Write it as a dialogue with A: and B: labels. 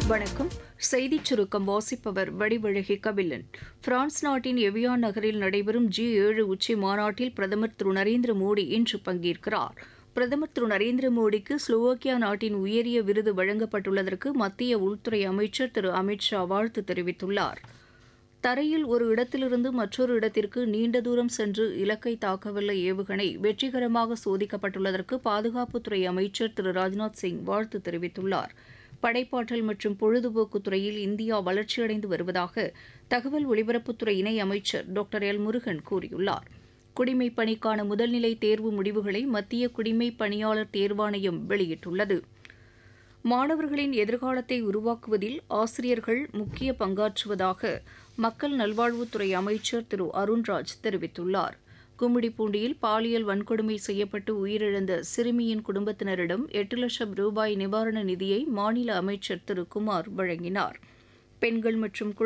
A: வணக்கம் செய்திச் சுருக்கம் வாசிப்பவர் வடிவழகி கபிலன் பிரான்ஸ் நாட்டின் எவியான் நகரில் நடைபெறும் ஜி ஏழு உச்சி மாநாட்டில் பிரதமர் திரு நரேந்திர மோடி இன்று பங்கேற்கிறார் பிரதமர் திரு நரேந்திர மோடிக்கு ஸ்லோவாக்கியா நாட்டின் உயரிய விருது வழங்கப்பட்டுள்ளதற்கு மத்திய உள்துறை அமைச்சர் திரு அமித் ஷா வாழ்த்து தெரிவித்துள்ளார் தரையில் ஒரு இடத்திலிருந்து மற்றொரு இடத்திற்கு நீண்ட தூரம் சென்று இலக்கை தாக்கவல்ல ஏவுகணை வெற்றிகரமாக சோதிக்கப்பட்டுள்ளதற்கு பாதுகாப்புத்துறை அமைச்சர் திரு ராஜ்நாத் சிங் வாழ்த்து தெரிவித்துள்ளார் படைப்பாற்றல் மற்றும் பொழுதுபோக்கு துறையில் இந்தியா வளர்ச்சியடைந்து வருவதாக தகவல் ஒலிபரப்புத்துறை இணை அமைச்சர் டாக்டர் எல் முருகன் கூறியுள்ளார் குடிமைப் பணிக்கான முதல்நிலை தேர்வு முடிவுகளை மத்திய குடிமைப் பணியாளர் தேர்வாணையம் வெளியிட்டுள்ளது மாணவர்களின் எதிர்காலத்தை உருவாக்குவதில் ஆசிரியர்கள் முக்கிய பங்காற்றுவதாக மக்கள் நல்வாழ்வுத்துறை அமைச்சர் திரு அருண்ராஜ் தெரிவித்துள்ளார் கும்மிடிப்பூண்டியில் பாலியல் வன்கொடுமை செய்யப்பட்டு உயிரிழந்த சிறுமியின் குடும்பத்தினரிடம் எட்டு லட்சம் ரூபாய் நிவாரண நிதியை மாநில அமைச்சர் திரு குமார் வழங்கினார் பெண்கள் மற்றும்